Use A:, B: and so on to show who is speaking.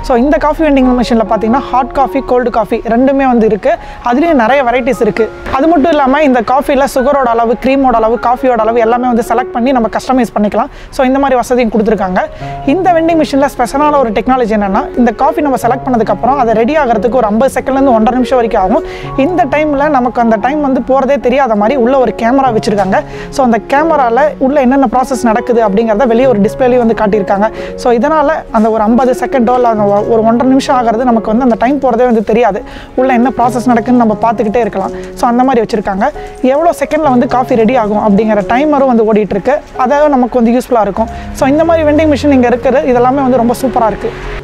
A: so இந்த coffee vending மிஷினில் பார்த்தீங்கன்னா ஹாட் காஃபி கோல்டு காஃபி ரெண்டுமே வந்து இருக்குது அதுலேயும் நிறைய வெரைட்டிஸ் இருக்குது அது மட்டும் இல்லாமல் இந்த காஃபியில் சுகரோட அளவு க்ரீமோட அளவு காஃபியோட அளவு எல்லாமே வந்து செலக்ட் பண்ணி நம்ம கஸ்டமைஸ் பண்ணிக்கலாம் ஸோ இந்த மாதிரி வசதியும் கொடுத்துருக்காங்க இந்த வெண்டிங் மிஷினில் ஸ்பெஷலான ஒரு டெக்னாலஜி என்னென்னா இந்த காஃபி நம்ம செலக்ட் பண்ணதுக்கப்புறம் அதை ரெடி ஆகிறதுக்கு ஒரு ஐம்பது செகண்ட்லேருந்து ஒன்றரை நிமிஷம் வரைக்கும் ஆகும் இந்த டைமில் நமக்கு அந்த டைம் வந்து போகிறதே தெரியாத மாதிரி உள்ள ஒரு கேமரா வச்சுருக்காங்க ஸோ அந்த கேமராவில் உள்ள என்னென்ன ப்ராசஸ் நடக்குது அப்படிங்கிறத வெளியே ஒரு டிஸ்பிளேலையும் வந்து காட்டியிருக்காங்க ஸோ இதனால் அந்த ஒரு ஐம்பது செகண்டோ இல்லை அந்த ஒரு ஒன்றரை நிமிஷம் ஆகிறது நமக்கு வந்து அந்த டைம் போகிறதே வந்து தெரியாது உள்ள என்ன ப்ராசஸ் நடக்குன்னு நம்ம பார்த்துக்கிட்டே இருக்கலாம் ஸோ அந்த மாதிரி வச்சுருக்காங்க எவ்வளோ செகண்டில் வந்து காஃபி ரெடி ஆகும் அப்படிங்கிற டைமரும் வந்து ஓடிட்டு இருக்கு அதாவது நமக்கு வந்து யூஸ்ஃபுல்லாக இருக்கும் ஸோ இந்த மாதிரி வெண்டிங் மிஷின் இங்கே இருக்குது இதெல்லாமே வந்து ரொம்ப சூப்பராக இருக்குது